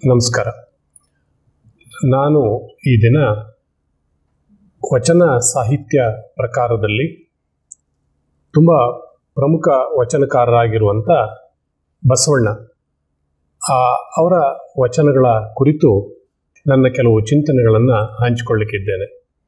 ನಮಸ್ಕಾರ ನಾನು ಈ ದಿನ ವಚನ ಸಾಹಿತ್ಯ ಪ್ರಕಾರದಲ್ಲಿ ತುಂಬ ಪ್ರಮುಖ ವಚನಕಾರರಾಗಿರುವಂಥ ಬಸವಣ್ಣ ಆ ಅವರ ವಚನಗಳ ಕುರಿತು ನನ್ನ ಕೆಲವು ಚಿಂತನೆಗಳನ್ನು ಹಂಚಿಕೊಳ್ಳಿಕ್ಕಿದ್ದೇನೆ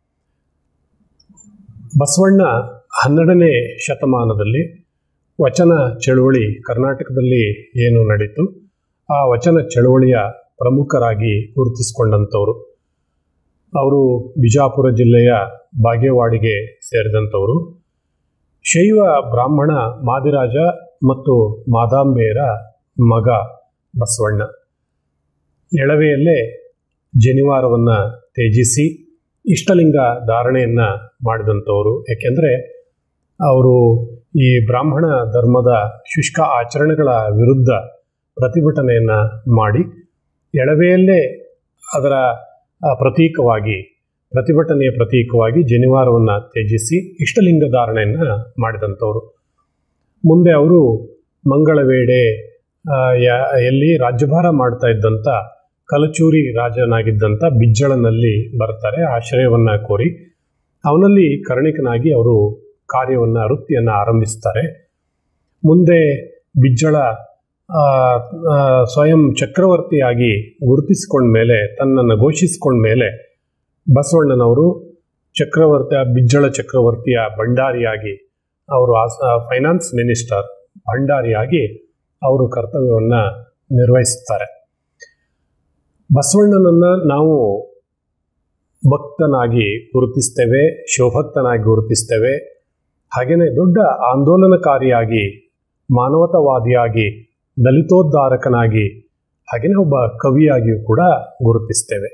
ಬಸವಣ್ಣ ಹನ್ನೆರಡನೇ ಶತಮಾನದಲ್ಲಿ ವಚನ ಚಳುವಳಿ ಕರ್ನಾಟಕದಲ್ಲಿ ಏನು ನಡೀತು ಆ ವಚನ ಚಳುವಳಿಯ ಪ್ರಮುಖರಾಗಿ ಗುರುತಿಸಿಕೊಂಡಂಥವರು ಅವರು ಬಿಜಾಪುರ ಜಿಲ್ಲೆಯ ಬಾಗೇವಾಡಿಗೆ ಸೇರಿದಂಥವರು ಶೈವ ಬ್ರಾಹ್ಮಣ ಮಾದಿರಾಜ ಮತ್ತು ಮಾದಾಂಬೆಯರ ಮಗ ಬಸವಣ್ಣ ಎಳವೆಯಲ್ಲೇ ಜನಿವಾರವನ್ನು ತ್ಯಜಿಸಿ ಇಷ್ಟಲಿಂಗ ಧಾರಣೆಯನ್ನು ಮಾಡಿದಂಥವರು ಏಕೆಂದರೆ ಅವರು ಈ ಬ್ರಾಹ್ಮಣ ಧರ್ಮದ ಶುಷ್ಕ ಆಚರಣೆಗಳ ವಿರುದ್ಧ ಪ್ರತಿಭಟನೆಯನ್ನು ಮಾಡಿ ಎಳವೆಯಲ್ಲೇ ಅದರ ಆ, ಪ್ರತೀಕವಾಗಿ ಪ್ರತಿಭಟನೆಯ ಪ್ರತೀಕವಾಗಿ ಜನಿವಾರವನ್ನು ತ್ಯಜಿಸಿ ಇಷ್ಟಲಿಂಗ ಧಾರಣೆಯನ್ನು ಮಾಡಿದಂಥವರು ಮುಂದೆ ಅವರು ಮಂಗಳವೇಡೆ ಆ, ಯ- ಎಲ್ಲಿ ರಾಜ್ಯಭಾರ ಮಾಡ್ತಾ ಇದ್ದಂಥ ಕಲಚೂರಿ ರಾಜನಾಗಿದ್ದಂಥ ಬಿಜ್ಜಳನಲ್ಲಿ ಬರ್ತಾರೆ ಆಶ್ರಯವನ್ನು ಕೋರಿ ಅವನಲ್ಲಿ ಕರ್ಣಿಕನಾಗಿ ಅವರು ಕಾರ್ಯವನ್ನು ವೃತ್ತಿಯನ್ನು ಆರಂಭಿಸ್ತಾರೆ ಮುಂದೆ ಬಿಜ್ಜಳ ಆ, ಆ, ಸ್ವಯಂ ಚಕ್ರವರ್ತಿಯಾಗಿ ಗುರುತಿಸಿಕೊಂಡ ಮೇಲೆ ತನ್ನನ್ನು ಘೋಷಿಸಿಕೊಂಡ ಮೇಲೆ ಬಸವಣ್ಣನವರು ಚಕ್ರವರ್ತಿ ಬಿಜ್ಜಳ ಚಕ್ರವರ್ತಿಯ ಭಂಡಾರಿಯಾಗಿ ಅವರು ಆ- ಫೈನಾನ್ಸ್ ಮಿನಿಸ್ಟರ್ ಭಂಡಾರಿಯಾಗಿ ಅವರು ಕರ್ತವ್ಯವನ್ನು ನಿರ್ವಹಿಸ್ತಾರೆ ಬಸವಣ್ಣನನ್ನು ನಾವು ಭಕ್ತನಾಗಿ ಗುರುತಿಸ್ತೇವೆ ಶಿವಭಕ್ತನಾಗಿ ಗುರುತಿಸ್ತೇವೆ ಹಾಗೆಯೇ ದೊಡ್ಡ ಆಂದೋಲನಕಾರಿಯಾಗಿ ಮಾನವತಾವಾದಿಯಾಗಿ ದಲಿತೋದ್ಧಾರಕನಾಗಿ ಹಾಗೆಯೇ ಒಬ್ಬ ಕವಿಯಾಗಿಯೂ ಕೂಡ ಗುರುತಿಸ್ತೇವೆ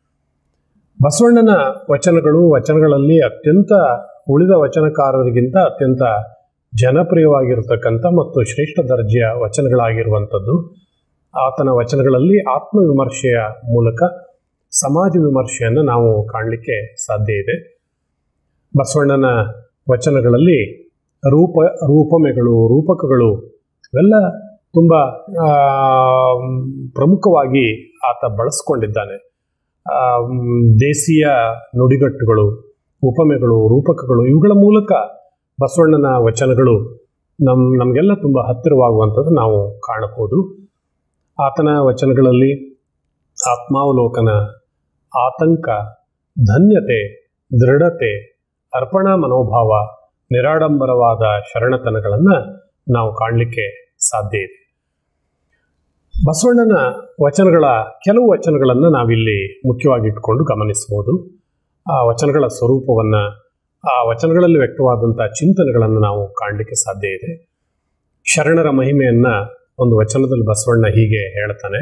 ಬಸವಣ್ಣನ ವಚನಗಳು ವಚನಗಳಲ್ಲಿ ಅತ್ಯಂತ ಉಳಿದ ವಚನಕಾರರಿಗಿಂತ ಅತ್ಯಂತ ಜನಪ್ರಿಯವಾಗಿರತಕ್ಕಂಥ ಮತ್ತು ಶ್ರೇಷ್ಠ ದರ್ಜೆಯ ವಚನಗಳಾಗಿರುವಂಥದ್ದು ಆತನ ವಚನಗಳಲ್ಲಿ ಆತ್ಮವಿಮರ್ಶೆಯ ಮೂಲಕ ಸಮಾಜ ವಿಮರ್ಶೆಯನ್ನು ನಾವು ಕಾಣಲಿಕ್ಕೆ ಸಾಧ್ಯ ಇದೆ ಬಸವಣ್ಣನ ವಚನಗಳಲ್ಲಿ ರೂಪ ರೂಪಮೆಗಳು ರೂಪಕಗಳು ಇವೆಲ್ಲ ತುಂಬ ಆ, ಪ್ರಮುಖವಾಗಿ ಆತ ಬಳಸ್ಕೊಂಡಿದ್ದಾನೆ ಆ, ಮ್, ದೇಸಿಯ ನುಡಿಗಟ್ಟುಗಳು ಉಪಮೆಗಳು ರೂಪಕಗಳು ಇವುಗಳ ಮೂಲಕ ಬಸವಣ್ಣನ ವಚನಗಳು ನಮ್ಮ ನಮಗೆಲ್ಲ ತುಂಬ ಹತ್ತಿರವಾಗುವಂಥದ್ದು ನಾವು ಕಾಣಬಹುದು ಆತನ ವಚನಗಳಲ್ಲಿ ಆತ್ಮಾವಲೋಕನ ಆತಂಕ ಧನ್ಯತೆ ದೃಢತೆ ಅರ್ಪಣಾ ಮನೋಭಾವ ನಿರಾಡಂಬರವಾದ ಶರಣತನಗಳನ್ನು ನಾವು ಕಾಣಲಿಕ್ಕೆ ಸಾಧ್ಯ ಇದೆ ಬಸವಣ್ಣನ ವಚನಗಳ ಕೆಲವು ವಚನಗಳನ್ನು ನಾವಿಲ್ಲಿ ಮುಖ್ಯವಾಗಿ ಇಟ್ಕೊಂಡು ಗಮನಿಸ್ಬೋದು ಆ ವಚನಗಳ ಸ್ವರೂಪವನ್ನು ಆ ವಚನಗಳಲ್ಲಿ ವ್ಯಕ್ತವಾದಂಥ ಚಿಂತನೆಗಳನ್ನು ನಾವು ಕಾಣಲಿಕ್ಕೆ ಸಾಧ್ಯ ಇದೆ ಶರಣರ ಮಹಿಮೆಯನ್ನು ಒಂದು ವಚನದಲ್ಲಿ ಬಸವಣ್ಣ ಹೀಗೆ ಹೇಳ್ತಾನೆ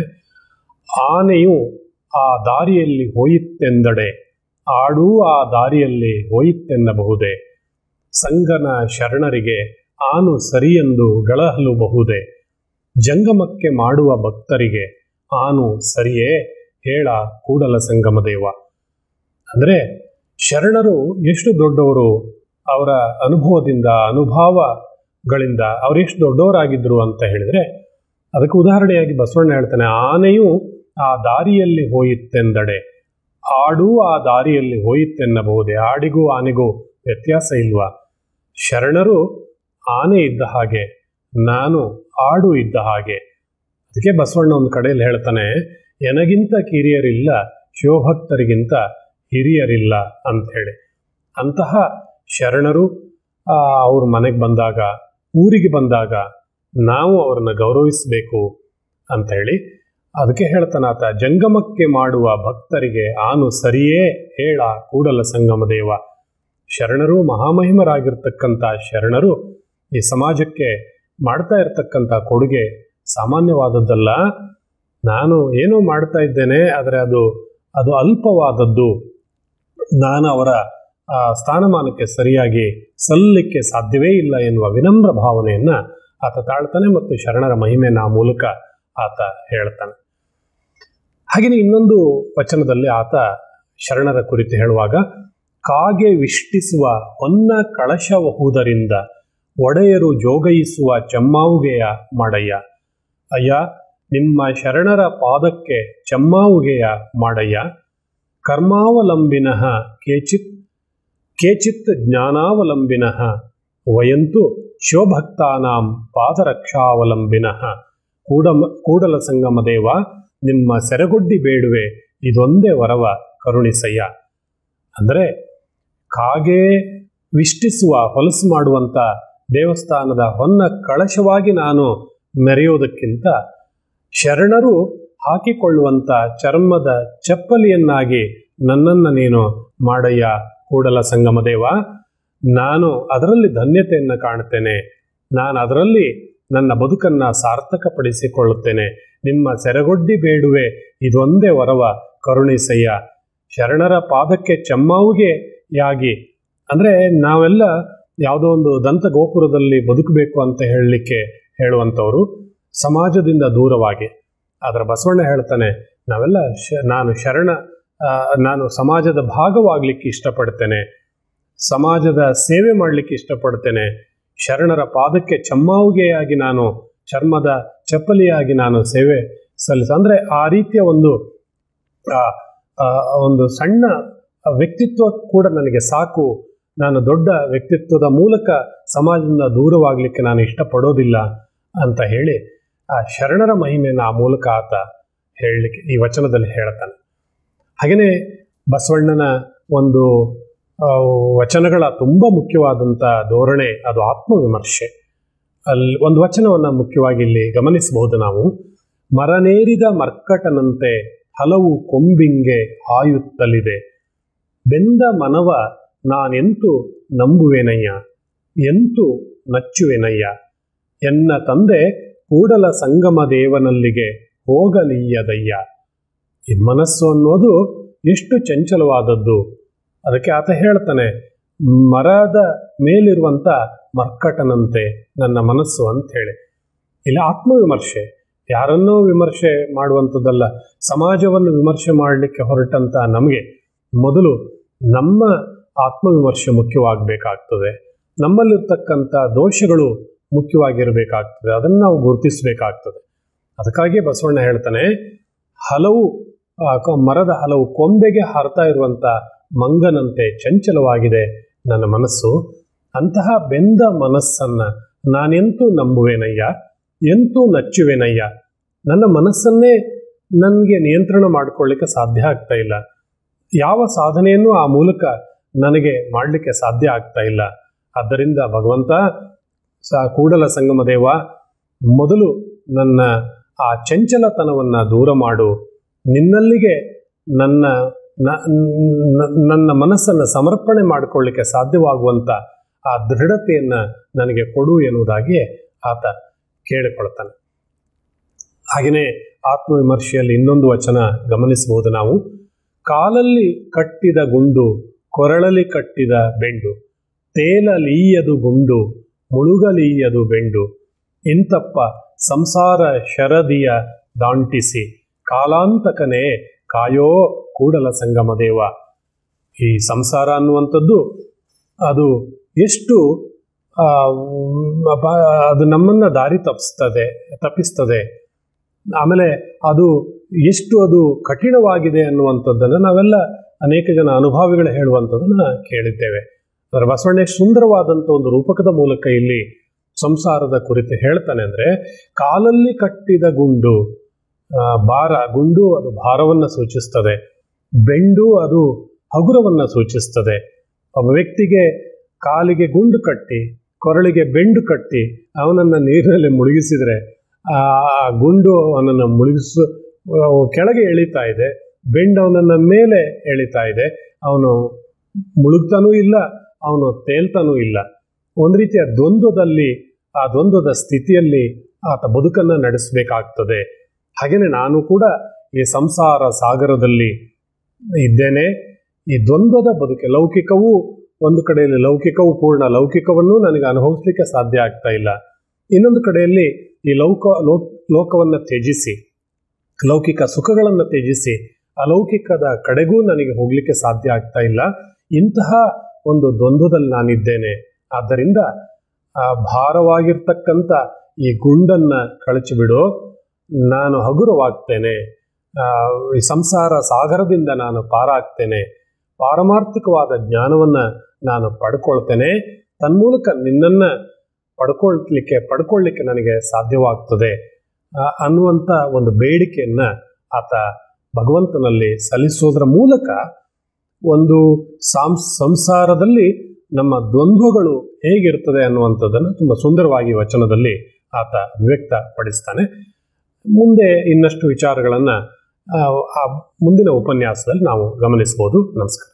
ಆನೆಯು ಆ ದಾರಿಯಲ್ಲಿ ಹೋಯಿತೆಂದಡೆ ಆಡೂ ಆ ದಾರಿಯಲ್ಲಿ ಹೋಯಿತೆನ್ನಬಹುದೇ ಸಂಗನ ಶರಣರಿಗೆ ಆನು ಸರಿಯೆಂದು ಗಳಹಲುಬಹುದೇ ಜಂಗಮಕ್ಕೆ ಮಾಡುವ ಭಕ್ತರಿಗೆ ಆನು ಸರಿಯೇ ಹೇಳ ಕೂಡಲ ಸಂಗಮ ದೇವ ಅಂದರೆ ಶರಣರು ಎಷ್ಟು ದೊಡ್ಡವರು ಅವರ ಅನುಭವದಿಂದ ಅನುಭವಗಳಿಂದ ಅವ್ರು ಎಷ್ಟು ದೊಡ್ಡವರಾಗಿದ್ದರು ಅಂತ ಹೇಳಿದರೆ ಅದಕ್ಕೆ ಉದಾಹರಣೆಯಾಗಿ ಬಸವಣ್ಣ ಹೇಳ್ತಾನೆ ಆನೆಯು ಆ ದಾರಿಯಲ್ಲಿ ಹೋಯಿತೆಂದಡೆ ಆಡು ಆ ದಾರಿಯಲ್ಲಿ ಹೋಯಿತೆನ್ನಬಹುದೇ ಆಡಿಗೂ ಆನೆಗೂ ವ್ಯತ್ಯಾಸ ಇಲ್ವಾ ಶರಣರು ಆನೆ ಇದ್ದ ಹಾಗೆ ನಾನು ಆಡು ಇದ್ದ ಹಾಗೆ ಅದಕ್ಕೆ ಬಸವಣ್ಣ ಒಂದು ಕಡೆಯಲ್ಲಿ ಹೇಳ್ತಾನೆ ಎನಗಿಂತ ಕಿರಿಯರಿಲ್ಲ ಶಿವಭಕ್ತರಿಗಿಂತ ಹಿರಿಯರಿಲ್ಲ ಅಂಥೇಳಿ ಅಂತಹ ಶರಣರು ಆ, ಅವ್ರ ಮನೆಗೆ ಬಂದಾಗ ಊರಿಗೆ ಬಂದಾಗ ನಾವು ಅವ್ರನ್ನ ಗೌರವಿಸಬೇಕು ಅಂತ ಹೇಳಿ ಅದಕ್ಕೆ ಹೇಳ್ತಾನಾತ ಜಂಗಮಕ್ಕೆ ಮಾಡುವ ಭಕ್ತರಿಗೆ ಆನು ಸರಿಯೇ ಹೇಳ ಕೂಡಲ ಸಂಗಮ ದೇವ ಶರಣರು ಮಹಾಮಹಿಮರಾಗಿರ್ತಕ್ಕಂಥ ಶರಣರು ಈ ಸಮಾಜಕ್ಕೆ ಮಾಡ್ತಾ ಇರತಕ್ಕಂಥ ಕೊಡುಗೆ ಸಾಮಾನ್ಯವಾದದ್ದಲ್ಲ ನಾನು ಏನೋ ಮಾಡ್ತಾ ಇದ್ದೇನೆ ಆದರೆ ಅದು ಅದು ಅಲ್ಪವಾದದ್ದು ನಾನು ಅವರ ಆ, ಸ್ಥಾನಮಾನಕ್ಕೆ ಸರಿಯಾಗಿ ಸಲ್ಲಲಿಕ್ಕೆ ಸಾಧ್ಯವೇ ಇಲ್ಲ ಎನ್ನುವ ವಿನಮ್ರ ಭಾವನೆಯನ್ನು ಆತ ತಾಳ್ತಾನೆ ಮತ್ತು ಶರಣರ ಮಹಿಮೆಯನ್ನು ಆ ಮೂಲಕ ಆತ ಹೇಳ್ತಾನೆ ಹಾಗೆಯೇ ಇನ್ನೊಂದು ವಚನದಲ್ಲಿ ಆತ ಶರಣರ ಕುರಿತು ಹೇಳುವಾಗ ಕಾಗೆ ವಿಷ್ಟಿಸುವ ಹೊನ್ನ ಕಳಶವಹುದರಿಂದ ಒಡೆಯರು ಜೋಗೈಸುವ ಚೆಮ್ಮಾವುಗೆಯ ಮಾಡಯ್ಯ ಅಯ್ಯ ನಿಮ್ಮ ಶರಣರ ಪಾದಕ್ಕೆ ಚಮ್ಮಾವುಗೆಯ ಮಾಡಯ್ಯ ಕರ್ಮಾವಲಂಬಿನಃ ಕೇಚಿತ್ ಕೇಚಿತ್ ಜ್ಞಾನಾವಲಂಬಿನಃ ವಯಂತು ಶಿವಭಕ್ತಾನಾಂ ಪಾದರಕ್ಷಾವಲಂಬಿನಃ ಕೂಡಮ ಕೂಡಲ ಸಂಗಮ ದೇವ ನಿಮ್ಮ ಸೆರಗೊಡ್ಡಿ ಬೇಡುವೆ ಇದೊಂದೇ ವರವ ಕರುಣಿಸಯ್ಯ ಅಂದರೆ ಕಾಗೆ ವಿಷ್ಟಿಸುವ ಹೊಲಸು ಮಾಡುವಂಥ ದೇವಸ್ಥಾನದ ಹೊನ್ನ ಕಳಶವಾಗಿ ನಾನು ಮೆರೆಯೋದಕ್ಕಿಂತ ಶರಣರು ಹಾಕಿಕೊಳ್ಳುವಂಥ ಚರ್ಮದ ಚಪ್ಪಲಿಯನ್ನಾಗಿ ನನ್ನನ್ನು ನೀನು ಮಾಡಯ್ಯ ಕೂಡಲ ಸಂಗಮ ದೇವ ನಾನು ಅದರಲ್ಲಿ ಧನ್ಯತೆಯನ್ನು ಕಾಣುತ್ತೇನೆ ನಾನು ಅದರಲ್ಲಿ ನನ್ನ ಬದುಕನ್ನು ಸಾರ್ಥಕಪಡಿಸಿಕೊಳ್ಳುತ್ತೇನೆ ನಿಮ್ಮ ಸೆರಗೊಡ್ಡಿ ಬೇಡುವೆ ಇದೊಂದೇ ವರವ ಕರುಣಿಸಯ್ಯ ಶರಣರ ಪಾದಕ್ಕೆ ಚಮ್ಮಾವುಗೆ ಯಾಗಿ ಅಂದರೆ ನಾವೆಲ್ಲ ಯಾವುದೋ ಒಂದು ದಂತ ಗೋಪುರದಲ್ಲಿ ಬದುಕಬೇಕು ಅಂತ ಹೇಳಲಿಕ್ಕೆ ಹೇಳುವಂಥವ್ರು ಸಮಾಜದಿಂದ ದೂರವಾಗಿ ಅದರ ಬಸವಣ್ಣ ಹೇಳ್ತಾನೆ ನಾವೆಲ್ಲ ಶ ನಾನು ಶರಣ ಆ, ನಾನು ಸಮಾಜದ ಭಾಗವಾಗಲಿಕ್ಕೆ ಇಷ್ಟಪಡ್ತೇನೆ ಸಮಾಜದ ಸೇವೆ ಮಾಡಲಿಕ್ಕೆ ಇಷ್ಟಪಡ್ತೇನೆ ಶರಣರ ಪಾದಕ್ಕೆ ಚಮ್ಮಾವುಗೆಯಾಗಿ ನಾನು ಚರ್ಮದ ಚಪ್ಪಲಿಯಾಗಿ ನಾನು ಸೇವೆ ಸಲ್ಲಿಸ ಅಂದರೆ ಆ ರೀತಿಯ ಒಂದು ಆ, ಆ, ಒಂದು ಸಣ್ಣ ವ್ಯಕ್ತಿತ್ವ ಕೂಡ ನನಗೆ ಸಾಕು ನಾನು ದೊಡ್ಡ ವ್ಯಕ್ತಿತ್ವದ ಮೂಲಕ ಸಮಾಜದಿಂದ ದೂರವಾಗಲಿಕ್ಕೆ ನಾನು ಇಷ್ಟಪಡೋದಿಲ್ಲ ಅಂತ ಹೇಳಿ ಆ ಶರಣರ ಮಹಿಮೆಯನ್ನು ಆ ಮೂಲಕ ಆತ ಹೇಳಲಿಕ್ಕೆ ಈ ವಚನದಲ್ಲಿ ಹೇಳ್ತಾನೆ ಹಾಗೆಯೇ ಬಸವಣ್ಣನ ಒಂದು ಆ, ವಚನಗಳ ತುಂಬ ಮುಖ್ಯವಾದಂಥ ಧೋರಣೆ ಅದು ಆತ್ಮವಿಮರ್ಶೆ ಅಲ್ಲಿ ಒಂದು ವಚನವನ್ನು ಮುಖ್ಯವಾಗಿ ಇಲ್ಲಿ ಗಮನಿಸಬಹುದು ನಾವು ಮರನೇರಿದ ಮರ್ಕಟನಂತೆ ಹಲವು ಕೊಂಬಿಂಗೆ ಹಾಯುತ್ತಲಿದೆ ಬೆಂದ ಮನವ ನಾನೆಂತು ನಂಬುವೆನಯ್ಯ ಎಂತು ನಚ್ಚುವೆನಯ್ಯ ಎನ್ನ ತಂದೆ ಕೂಡಲ ಸಂಗಮ ದೇವನಲ್ಲಿಗೆ ಹೋಗಲೀಯದಯ್ಯ ಈ ಮನಸ್ಸು ಅನ್ನೋದು ಎಷ್ಟು ಚಂಚಲವಾದದ್ದು ಅದಕ್ಕೆ ಆತ ಹೇಳ್ತಾನೆ ಮರದ ಮೇಲಿರುವಂಥ ಮರ್ಕಟನಂತೆ ನನ್ನ ಮನಸ್ಸು ಅಂತ ಹೇಳಿ ಇಲ್ಲಿ ಆತ್ಮವಿಮರ್ಶೆ ಯಾರನ್ನೋ ವಿಮರ್ಶೆ ಮಾಡುವಂಥದ್ದಲ್ಲ ಸಮಾಜವನ್ನು ವಿಮರ್ಶೆ ಮಾಡಲಿಕ್ಕೆ ಹೊರಟಂತ ನಮಗೆ ಮೊದಲು ನಮ್ಮ ಆತ್ಮವಿಮರ್ಶೆ ಮುಖ್ಯವಾಗಬೇಕಾಗ್ತದೆ ನಮ್ಮಲ್ಲಿರ್ತಕ್ಕಂಥ ದೋಷಗಳು ಮುಖ್ಯವಾಗಿರಬೇಕಾಗ್ತದೆ ಅದನ್ನು ನಾವು ಗುರುತಿಸಬೇಕಾಗ್ತದೆ ಅದಕ್ಕಾಗಿ ಬಸವಣ್ಣ ಹೇಳ್ತಾನೆ ಹಲವು ಆ, ಕ- ಮರದ ಹಲವು ಕೊಂಬೆಗೆ ಹಾರ್ತಾ ಇರುವಂಥ ಮಂಗನಂತೆ ಚಂಚಲವಾಗಿದೆ ನನ್ನ ಮನಸ್ಸು ಅಂತಹ ಬೆಂದ ಮನಸ್ಸನ್ನು ನಾನೆಂತೂ ನಂಬುವೆನಯ್ಯ ಎಂತೂ ನಚ್ಚುವೆನಯ್ಯ ನನ್ನ ಮನಸ್ಸನ್ನೇ ನನಗೆ ನಿಯಂತ್ರಣ ಮಾಡಿಕೊಳ್ಳಿಕ್ಕೆ ಸಾಧ್ಯ ಆಗ್ತಾ ಇಲ್ಲ ಯಾವ ಸಾಧನೆಯನ್ನು ಆ ಮೂಲಕ ನನಗೆ ಮಾಡಲಿಕ್ಕೆ ಸಾಧ್ಯ ಆಗ್ತಾ ಇಲ್ಲ ಆದ್ದರಿಂದ ಭಗವಂತ ಸ ಕೂಡಲ ಸಂಗಮ ದೇವ ಮೊದಲು ನನ್ನ ಆ ಚಂಚಲತನವನ್ನು ದೂರ ಮಾಡು ನಿನ್ನಲ್ಲಿಗೆ ನನ್ನ ನ- ನ- ನನ್ನ ಮನಸ್ಸನ್ನು ಸಮರ್ಪಣೆ ಮಾಡಿಕೊಳ್ಳಿಕ್ಕೆ ಸಾಧ್ಯವಾಗುವಂಥ ಆ ದೃಢತೆಯನ್ನು ನನಗೆ ಕೊಡು ಎನ್ನುವುದಾಗಿ ಆತ ಕೇಳಿಕೊಳ್ತಾನೆ ಹಾಗೆಯೇ ಆತ್ಮವಿಮರ್ಶೆಯಲ್ಲಿ ಇನ್ನೊಂದು ವಚನ ಗಮನಿಸಬಹುದು ನಾವು ಕಾಲಲ್ಲಿ ಕಟ್ಟಿದ ಗುಂಡು ಕೊರಳಲಿ ಕಟ್ಟಿದ ಬೆಂಡು ತೇಲಲೀಯದು ಗುಂಡು ಮುಳುಗಲೀಯದು ಬೆಂಡು ಇಂತಪ್ಪ ಸಂಸಾರ ಶರದಿಯ ದಾಂಟಿಸಿ ಕಾಲಾಂತಕನೇ ಕಾಯೋ ಕೂಡಲ ಸಂಗಮ ದೇವ ಈ ಸಂಸಾರ ಅನ್ನುವಂಥದ್ದು ಅದು ಎಷ್ಟು ಆ, ಬ- ಅದು ನಮ್ಮನ್ನು ದಾರಿ ತಪ್ಪಿಸ್ತದೆ ತಪ್ಪಿಸ್ತದೆ ಆಮೇಲೆ ಅದು ಎಷ್ಟು ಅದು ಕಠಿಣವಾಗಿದೆ ಅನ್ನುವಂಥದ್ದನ್ನು ನಾವೆಲ್ಲ ಅನೇಕ ಜನ ಅನುಭವಿಗಳು ಹೇಳುವಂಥದ್ದನ್ನು ಕೇಳಿದ್ದೇವೆ ಅದರ ಬಸವಣ್ಣ ಎಷ್ಟು ಸುಂದರವಾದಂಥ ಒಂದು ರೂಪಕದ ಮೂಲಕ ಇಲ್ಲಿ ಸಂಸಾರದ ಕುರಿತು ಹೇಳ್ತಾನೆ ಅಂದರೆ ಕಾಲಲ್ಲಿ ಕಟ್ಟಿದ ಗುಂಡು ಆ, ಭಾರ ಗುಂಡು ಅದು ಭಾರವನ್ನು ಸೂಚಿಸ್ತದೆ ಬೆಂಡು ಅದು ಹಗುರವನ್ನು ಸೂಚಿಸ್ತದೆ ಒಬ್ಬ ವ್ಯಕ್ತಿಗೆ ಕಾಲಿಗೆ ಗುಂಡು ಕಟ್ಟಿ ಕೊರಳಿಗೆ ಬೆಂಡು ಕಟ್ಟಿ ಅವನನ್ನು ನೀರಿನಲ್ಲಿ ಮುಳುಗಿಸಿದರೆ ಆ ಆ ಗುಂಡು ಅವನನ್ನು ಮುಳುಗಿಸು ಕೆಳಗೆ ಎಳಿತಾ ಇದೆ ಬೆಂಡು ಅವನನ್ನು ಮೇಲೆ ಎಳಿತಾ ಇದೆ ಅವನು ಮುಳುಗ್ತಾನೂ ಇಲ್ಲ ಅವನು ತೇಲ್ತಾನೂ ಇಲ್ಲ ಒಂದು ರೀತಿಯ ದ್ವಂದ್ವದಲ್ಲಿ ಆ ದ್ವಂದ್ವದ ಸ್ಥಿತಿಯಲ್ಲಿ ಆತ ಬದುಕನ್ನು ನಡೆಸಬೇಕಾಗ್ತದೆ ಹಾಗೆಯೇ ನಾನು ಕೂಡ ಈ ಸಂಸಾರ ಸಾಗರದಲ್ಲಿ ಇದ್ದೇನೆ ಈ ದ್ವಂದ್ವದ ಬದುಕೆ ಲೌಕಿಕವೂ ಒಂದು ಕಡೆಯಲ್ಲಿ ಲೌಕಿಕವು ಪೂರ್ಣ ಲೌಕಿಕವನ್ನು ನನಗೆ ಅನುಭವಿಸ್ಲಿಕ್ಕೆ ಸಾಧ್ಯ ಆಗ್ತಾ ಇಲ್ಲ ಇನ್ನೊಂದು ಕಡೆಯಲ್ಲಿ ಈ ಲೌಕ ಲೋ ಲೋಕವನ್ನು ತ್ಯಜಿಸಿ ಲೌಕಿಕ ಸುಖಗಳನ್ನು ತ್ಯಜಿಸಿ ಅಲೌಕಿಕದ ಕಡೆಗೂ ನನಗೆ ಹೋಗಲಿಕ್ಕೆ ಸಾಧ್ಯ ಆಗ್ತಾ ಇಲ್ಲ ಇಂತಹ ಒಂದು ದ್ವಂದ್ವದಲ್ಲಿ ನಾನಿದ್ದೇನೆ ಆದ್ದರಿಂದ ಆ ಭಾರವಾಗಿರ್ತಕ್ಕಂಥ ಈ ಗುಂಡನ್ನು ಕಳಚಿಬಿಡು ನಾನು ಹಗುರವಾಗ್ತೇನೆ ಆ, ಈ ಸಂಸಾರ ಸಾಗರದಿಂದ ನಾನು ಪಾರಾಗ್ತೇನೆ ಪಾರಮಾರ್ಥಿಕವಾದ ಜ್ಞಾನವನ್ನು ನಾನು ಪಡ್ಕೊಳ್ತೇನೆ ತನ್ಮೂಲಕ ನಿನ್ನನ್ನು ಪಡ್ಕೊಳ್ಲಿಕ್ಕೆ ಪಡ್ಕೊಳ್ಳಿಕ್ಕೆ ನನಗೆ ಸಾಧ್ಯವಾಗ್ತದೆ ಆ, ಅನ್ನುವಂಥ ಒಂದು ಬೇಡಿಕೆಯನ್ನು ಆತ ಭಗವಂತನಲ್ಲಿ ಸಲ್ಲಿಸೋದ್ರ ಮೂಲಕ ಒಂದು ಸಾಂಸ್ ಸಂಸಾರದಲ್ಲಿ ನಮ್ಮ ದ್ವಂದ್ವಗಳು ಹೇಗಿರ್ತದೆ ಅನ್ನುವಂಥದ್ದನ್ನು ತುಂಬ ಸುಂದರವಾಗಿ ವಚನದಲ್ಲಿ ಆತ ವ್ಯಕ್ತಪಡಿಸ್ತಾನೆ ಮುಂದೆ ಇನ್ನಷ್ಟು ವಿಚಾರಗಳನ್ನು ಆ, ಆ ಮುಂದಿನ ಉಪನ್ಯಾಸದಲ್ಲಿ ನಾವು ಗಮನಿಸ್ಬೋದು ನಮಸ್ಕಾರ